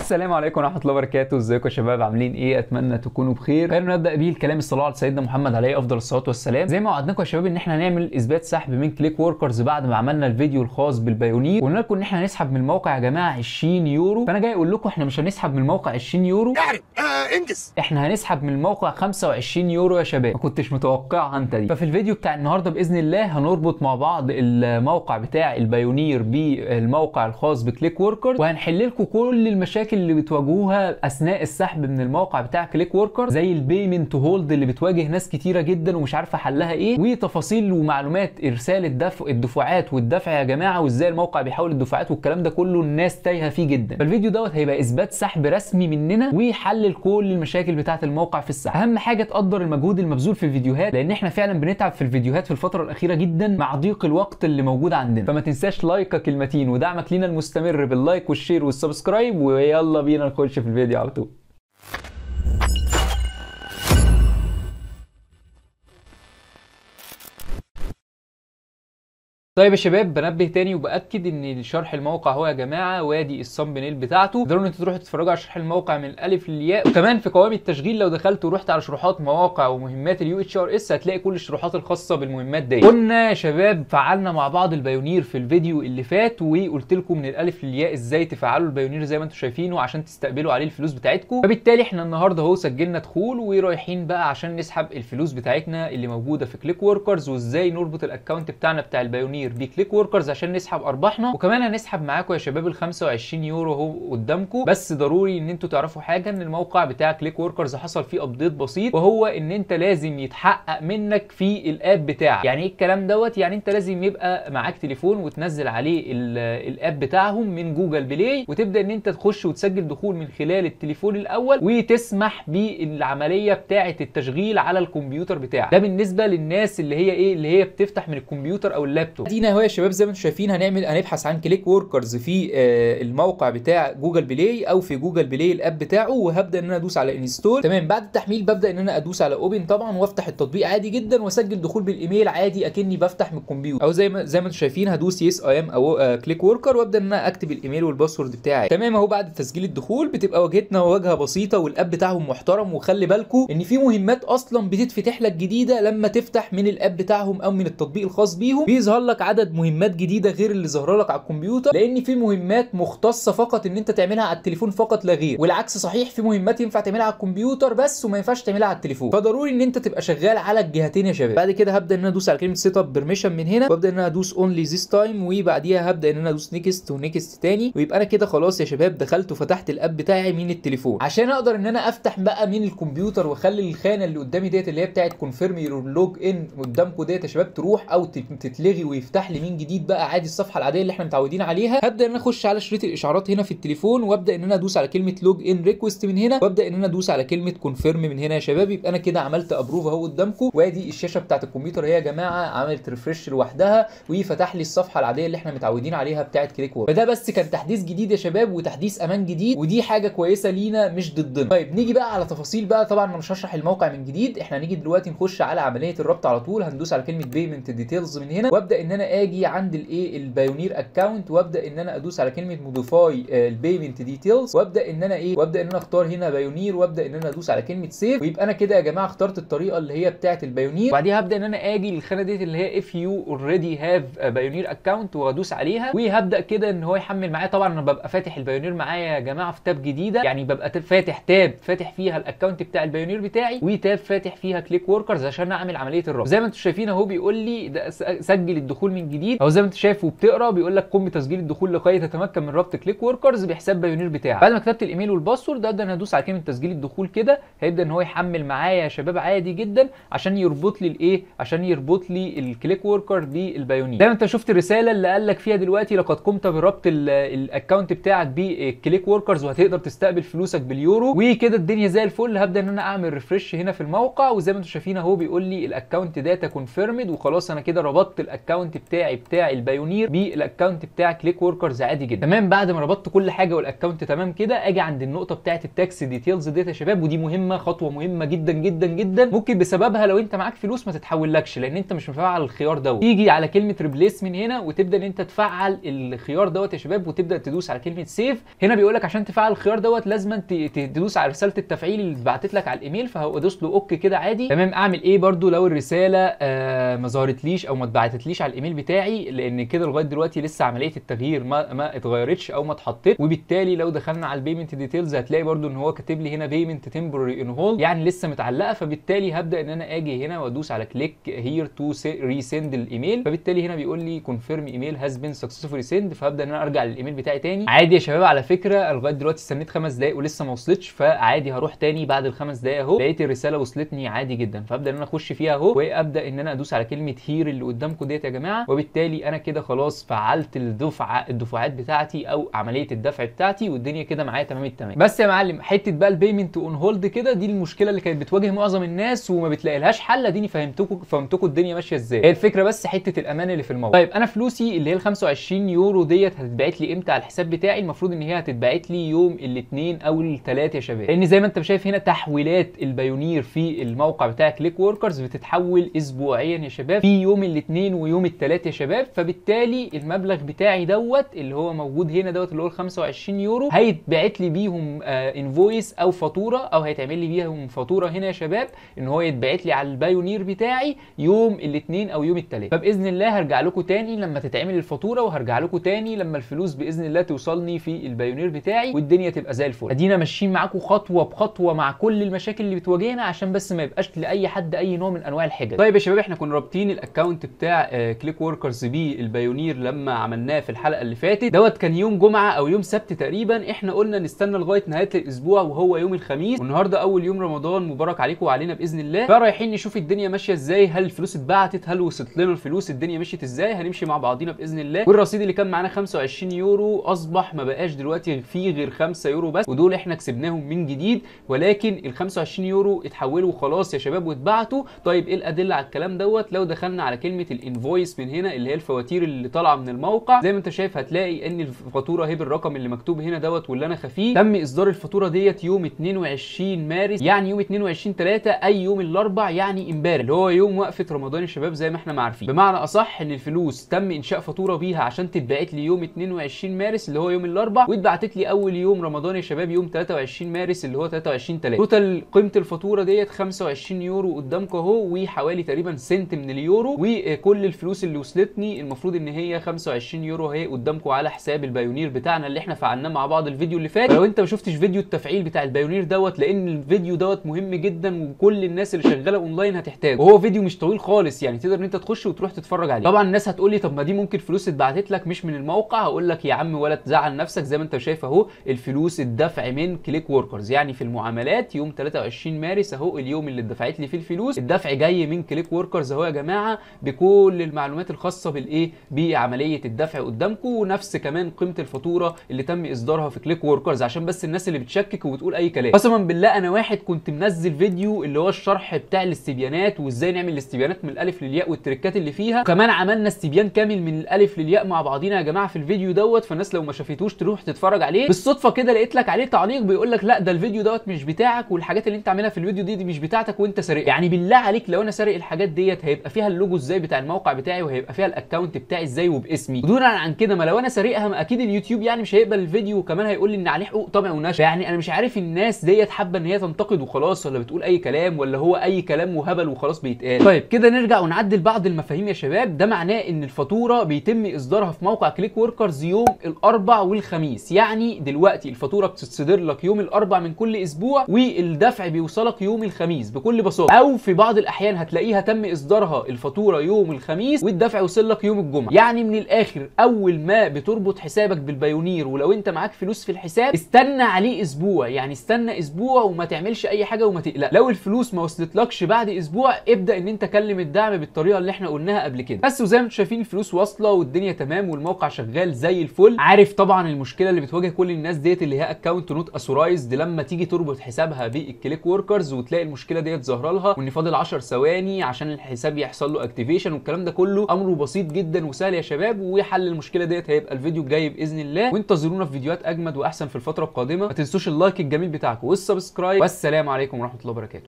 السلام عليكم ورحمه الله وبركاته ازيكم يا شباب عاملين ايه اتمنى تكونوا بخير خلينا نبدا بيه الكلام الصلاه على سيدنا محمد عليه افضل الصلاه والسلام زي ما وعدناكم يا شباب ان احنا هنعمل اثبات سحب من كليك وركرز بعد ما عملنا الفيديو الخاص بالبايونير قلنا لكم ان احنا هنسحب من الموقع يا جماعه 20 يورو فانا جاي اقول لكم احنا مش هنسحب من الموقع 20 يورو يعني آه انجز احنا هنسحب من الموقع 25 يورو يا شباب ما كنتش متوقعها انت دي ففي الفيديو بتاع النهارده باذن الله هنربط مع بعض الموقع بتاع البايونير بالموقع الخاص بكليك وركر وهنحل لكم كل المشاكل اللي بتواجهوها اثناء السحب من الموقع بتاع كليك وركر زي البيمنت هولد اللي بتواجه ناس كتيره جدا ومش عارفه حلها ايه وتفاصيل ومعلومات ارسال الدفع الدفعات والدفع يا جماعه وازاي الموقع بيحول الدفعات والكلام ده كله الناس تايهه فيه جدا فالفيديو دوت هيبقى اثبات سحب رسمي مننا ويحلل كل المشاكل بتاعه الموقع في السحب اهم حاجه تقدر المجهود المبذول في الفيديوهات لان احنا فعلا بنتعب في الفيديوهات في الفتره الاخيره جدا مع ضيق الوقت اللي موجود عندنا فما تنساش لايكك المتين ودعمك لينا المستمر باللايك والشير والسبسكرايب ويلا بينا نخش في الفيديو على طول طيب يا شباب بنبه تاني وباكد ان شرح الموقع هو يا جماعه وادي الصمبنيل بتاعته تقدروا ان انتوا تروحوا تتفرجوا على شرح الموقع من الالف للياء وكمان في قوائم التشغيل لو دخلت ورحت على شروحات مواقع ومهمات اليو اتش ار اس هتلاقي كل الشروحات الخاصه بالمهمات دي قلنا يا شباب فعلنا مع بعض البايونير في الفيديو اللي فات وقلت لكم من الالف للياء ازاي تفعلوا البايونير زي ما انتم شايفينه عشان تستقبلوا عليه الفلوس بتاعتكم فبالتالي احنا النهارده اهو سجلنا دخول ورايحين بقى عشان نسحب الفلوس بتاعتنا اللي موجوده في كليك وركرز وازاي نربط الاكونت بتاعنا بتاع البايونير بكليك وركرز عشان نسحب ارباحنا وكمان هنسحب معاكم يا شباب ال 25 يورو اهو قدامكم بس ضروري ان انتوا تعرفوا حاجه ان الموقع بتاع كليك وركرز حصل فيه ابديت بسيط وهو ان انت لازم يتحقق منك في الاب بتاعك يعني ايه الكلام دوت يعني انت لازم يبقى معاك تليفون وتنزل عليه الاب بتاعهم من جوجل بلاي وتبدا ان انت تخش وتسجل دخول من خلال التليفون الاول وتسمح بالعمليه بتاعه التشغيل على الكمبيوتر بتاعك ده بالنسبه للناس اللي هي ايه اللي هي بتفتح من الكمبيوتر او اللابتوب ادينا اهو يا شباب زي ما انتم شايفين هنعمل هنبحث عن كليك وركرز في آه الموقع بتاع جوجل بلاي او في جوجل بلاي الاب بتاعه وهبدا ان انا ادوس على انستول تمام بعد التحميل ببدا ان انا ادوس على اوبن طبعا وافتح التطبيق عادي جدا واسجل دخول بالايميل عادي اكني بفتح من الكمبيوتر او زي ما زي ما انتم شايفين هدوس يس اي ام او آه كليك وركر وابدا ان انا اكتب الايميل والباسورد بتاعي تمام اهو بعد تسجيل الدخول بتبقى واجهتنا واجهه بسيطه والاب بتاعهم محترم وخلي بالكم ان في مهمات اصلا بتتفتح لك جديده لما تفتح من الاب بتاعهم او من التطبيق الخاص بيهم بيظهر لك عدد مهمات جديده غير اللي ظاهره لك على الكمبيوتر لان في مهمات مختصه فقط ان انت تعملها على التليفون فقط لا غير والعكس صحيح في مهمات ينفع تعملها على الكمبيوتر بس وما ينفعش تعملها على التليفون فضروري ان انت تبقى شغال على الجهتين يا شباب بعد كده هبدا ان انا ادوس على كلمه سيت اب بيرميشن من هنا وابدا ان انا ادوس اونلي ذيس تايم وبعديها هبدا ان انا ادوس نيكست ونيكست تاني ويبقى انا كده خلاص يا شباب دخلت وفتحت الاب بتاعي من التليفون عشان اقدر ان انا افتح بقى من الكمبيوتر واخلي الخانه اللي قدامي ديت اللي هي بتاعت كونفيرم يور لوج ان قدامكم ديت يا شباب تروح او تتلغي ويفتح لي من جديد بقى عادي الصفحه العاديه اللي احنا متعودين عليها هبدا ان انا اخش على شريط الاشعارات هنا في التليفون وابدا ان انا ادوس على كلمه لوج ان ريكوست من هنا وابدا ان انا ادوس على كلمه كونفيرم من هنا يا شباب يبقى انا كده عملت ابروف اهو قدامكم وادي الشاشه بتاعت الكمبيوتر هي يا جماعه عملت ريفرش لوحدها وفتح لي الصفحه العاديه اللي احنا متعودين عليها بتاعت كليك وورك فده بس كان تحديث جديد يا شباب وتحديث امان جديد ودي حاجه كويسه لينا مش ضدنا طيب نيجي بقى على تفاصيل بقى طبعا انا مش هشرح الموقع من جديد احنا هنيجي دلوقتي نخش على عمليه الربط على طول هندوس على كلمه بيمنت ديتيلز من هنا وابدا ان انا اجي عند الايه البايونير اكونت وابدا ان انا ادوس على كلمه موديفاي البيمنت ديتيلز وابدا ان انا ايه وابدا ان انا اختار هنا بايونير وابدا ان انا ادوس على كلمه سيف ويبقى انا كده يا جماعه اخترت الطريقه اللي هي بتاعه البايونير وبعديها هبدا ان انا اجي للخانه ديت اللي هي اف يو اوريدي هاف بايونير اكونت وادوس عليها وهبدا كده ان هو يحمل معايا طبعا انا ببقى فاتح البايونير معايا يا جماعه في تاب جديده يعني ببقى فاتح تاب فاتح فيها الاكونت بتاع البايونير بتاعي وتاب فاتح فيها كليك وركرز عشان اعمل عمليه الربط زي ما انتم شايفين اهو بيقول لي ده سجل الدخول من جديد او زي ما انت شايف وبتقرا بيقول لك قم بتسجيل الدخول لغايه تتمكن من ربط كليك وركرز بحساب بايونير بتاعك بعد ما كتبت الايميل والباسورد ابدا انا ادوس على كلمه تسجيل الدخول كده هيبدا ان هو يحمل معايا يا شباب عادي جدا عشان يربط لي الايه عشان يربط لي الكليك وركر بالبايونير زي ما انت شفت الرساله اللي قال لك فيها دلوقتي لقد قمت بربط الاكونت بتاعك بكليك وركرز وهتقدر تستقبل فلوسك باليورو وكده الدنيا زي الفل هبدا ان انا اعمل ريفرش هنا في الموقع وزي ما انتم شايفين اهو بيقول لي الاكونت داتا كونفيرمد وخلاص انا كده ربطت الاكونت بتاعي بتاع البايونير بالاكونت بتاع كليك وركرز عادي جدا تمام بعد ما ربطت كل حاجه والاكونت تمام كده اجي عند النقطه بتاعه التاكس ديتيلز ديت يا شباب ودي مهمه خطوه مهمه جدا جدا جدا ممكن بسببها لو انت معاك فلوس ما تتحولكش لان انت مش مفعل الخيار دوت تيجي على كلمه ريبليس من هنا وتبدا ان انت تفعل الخيار دوت يا شباب وتبدا تدوس على كلمه سيف هنا بيقول لك عشان تفعل الخيار دوت لازم ت- تدوس على رساله التفعيل اللي اتبعتت لك على الايميل فهدوس له اوكي كده عادي تمام اعمل ايه برده لو الرساله آه ما ظهرتليش او ما اتبعتتليش على الايميل بتاعي لان كده لغايه دلوقتي لسه عمليه التغيير ما ما اتغيرتش او ما اتحطت وبالتالي لو دخلنا على البيمنت ديتيلز هتلاقي برده ان هو كاتب لي هنا بيمنت تمبرري ان هولد يعني لسه متعلقه فبالتالي هبدا ان انا اجي هنا وادوس على كليك هير تو ريسند الايميل فبالتالي هنا بيقول لي كونفيرم ايميل هاز بين سكسسفولي سند فهبدا ان انا ارجع للايميل بتاعي تاني عادي يا شباب على فكره لغايه دلوقتي استنيت خمس دقائق ولسه ما وصلتش فعادي هروح تاني بعد الخمس دقائق اهو لقيت الرساله وصلتني عادي جدا فابدا ان انا اخش فيها اهو وابدا ان انا ادوس على كلمه هير اللي قدامكم ديت يا جماعه وبالتالي انا كده خلاص فعلت الدفعه الدفعات بتاعتي او عمليه الدفع بتاعتي والدنيا كده معايا تمام التمام بس يا معلم حته بقى البيمنت اون هولد كده دي المشكله اللي كانت بتواجه معظم الناس وما بتلاقي لهاش حل اديني فهمتكم فهمتكم الدنيا ماشيه ازاي هي الفكره بس حته الامان اللي في الموقع طيب انا فلوسي اللي هي ال 25 يورو ديت هتتبعت لي امتى على الحساب بتاعي المفروض ان هي هتتبعت لي يوم الاثنين او الثلاث يا شباب لان زي ما انت شايف هنا تحويلات البايونير في الموقع بتاع كليك وركرز بتتحول اسبوعيا يا شباب في يوم الاثنين ويوم الثلاث يا شباب فبالتالي المبلغ بتاعي دوت اللي هو موجود هنا دوت اللي هو ال 25 يورو هيتبعت لي بيهم آه انفويس او فاتوره او هيتعمل لي بيهم فاتوره هنا يا شباب ان هو يتبعت لي على البايونير بتاعي يوم الاثنين او يوم الثلاث فباذن الله هرجع لكم تاني لما تتعمل الفاتوره وهرجع لكم تاني لما الفلوس باذن الله توصلني في البايونير بتاعي والدنيا تبقى زي الفل ادينا ماشيين معاكم خطوه بخطوه مع كل المشاكل اللي بتواجهنا عشان بس ما يبقاش لاي حد اي نوع من انواع الحجج طيب يا شباب احنا كنا رابطين الاكونت بتاع آه كليك وركرز بالبايونير لما عملناه في الحلقه اللي فاتت دوت كان يوم جمعه او يوم سبت تقريبا احنا قلنا نستنى لغايه نهايه الاسبوع وهو يوم الخميس والنهارده اول يوم رمضان مبارك عليكم وعلينا باذن الله فرايحين نشوف الدنيا ماشيه ازاي هل الفلوس اتبعتت هل وصلت لنا الفلوس الدنيا مشيت ازاي هنمشي مع بعضينا باذن الله والرصيد اللي كان معانا 25 يورو اصبح ما بقاش دلوقتي فيه غير 5 يورو بس ودول احنا كسبناهم من جديد ولكن ال 25 يورو اتحولوا خلاص يا شباب واتبعتوا طيب ايه الادله على الكلام دوت لو دخلنا على كلمه الانفويس من هنا اللي هي الفواتير اللي طالعه من الموقع زي ما انت شايف هتلاقي ان الفاتوره اهي بالرقم اللي مكتوب هنا دوت واللي انا خفيه تم اصدار الفاتوره ديت يوم 22 مارس يعني يوم 22 3 اي يوم الاربع يعني امبارح اللي هو يوم وقفه رمضان يا شباب زي ما احنا ما عارفين بمعنى اصح ان الفلوس تم انشاء فاتوره بيها عشان تتبعت لي يوم 22 مارس اللي هو يوم الاربع واتبعتت لي اول يوم رمضان يا شباب يوم 23 مارس اللي هو 23 3 توتال قيمه الفاتوره ديت 25 يورو قدامكم اهو وحوالي تقريبا سنت من اليورو وكل الفلوس اللي وصلتني المفروض ان هي 25 يورو اهي قدامكم على حساب البايونير بتاعنا اللي احنا فعلناه مع بعض الفيديو اللي فات لو انت ما شفتش فيديو التفعيل بتاع البايونير دوت لان الفيديو دوت مهم جدا وكل الناس اللي شغاله اونلاين هتحتاجه وهو فيديو مش طويل خالص يعني تقدر ان انت تخش وتروح تتفرج عليه طبعا الناس هتقول لي طب ما دي ممكن فلوس اتبعتت لك مش من الموقع هقول لك يا عم ولا تزعل نفسك زي ما انت شايف اهو الفلوس الدفع من كليك وركرز يعني في المعاملات يوم 23 مارس اهو اليوم اللي اتدفعت لي فيه الفلوس الدفع جاي من كليك وركرز اهو يا جماعه بكل المعلومات الخاصه بالايه بعمليه الدفع قدامكم ونفس كمان قيمه الفاتوره اللي تم اصدارها في كليك وركرز عشان بس الناس اللي بتشكك وبتقول اي كلام قسما بالله انا واحد كنت منزل فيديو اللي هو الشرح بتاع الاستبيانات وازاي نعمل الاستبيانات من الالف للياء والتريكات اللي فيها وكمان عملنا استبيان كامل من الالف للياء مع بعضينا يا جماعه في الفيديو دوت فالناس لو ما شافتوش تروح تتفرج عليه بالصدفه كده لقيت لك عليه تعليق بيقول لك لا ده الفيديو دوت مش بتاعك والحاجات اللي انت عاملها في الفيديو دي, دي مش بتاعتك وانت سارق يعني بالله عليك لو انا سارق الحاجات ديت هيبقى فيها اللوجو ازاي بتاع الموقع بتاعي وهيبقى فيها الاكونت بتاعي ازاي وباسمي دونا عن كده ما لو انا سارقها ما اكيد اليوتيوب يعني مش هيقبل الفيديو وكمان هيقول لي ان عليه حقوق طبع ونشر يعني انا مش عارف الناس ديت حابه ان هي تنتقد وخلاص ولا بتقول اي كلام ولا هو اي كلام وهبل وخلاص بيتقال طيب كده نرجع ونعدل بعض المفاهيم يا شباب ده معناه ان الفاتوره بيتم اصدارها في موقع كليك وركرز يوم الاربع والخميس يعني دلوقتي الفاتوره بتتصدر لك يوم الاربع من كل اسبوع والدفع بيوصلك يوم الخميس بكل بساطه او في بعض الاحيان هتلاقيها تم اصدارها الفاتوره يوم الخميس والدفع يوصل لك يوم الجمعه يعني من الاخر اول ما بتربط حسابك بالبايونير ولو انت معاك فلوس في الحساب استنى عليه اسبوع يعني استنى اسبوع وما تعملش اي حاجه وما تقلق لو الفلوس ما وصلتلكش بعد اسبوع ابدا ان انت كلم الدعم بالطريقه اللي احنا قلناها قبل كده بس وزي ما انتم شايفين الفلوس واصله والدنيا تمام والموقع شغال زي الفل عارف طبعا المشكله اللي بتواجه كل الناس ديت اللي هي اكونت نوت اسورايزد لما تيجي تربط حسابها بالكليك وركرز وتلاقي المشكله ديت ظاهره لها وان فاضل 10 ثواني عشان الحساب يحصل له اكتيفيشن والكلام ده كله امره بسيط جدا وسهل يا شباب وحل المشكله ديت هيبقى الفيديو الجاي باذن الله وانتظرونا في فيديوهات اجمد واحسن في الفتره القادمه ما تنسوش اللايك الجميل بتاعكم والسبسكرايب والسلام عليكم ورحمه الله وبركاته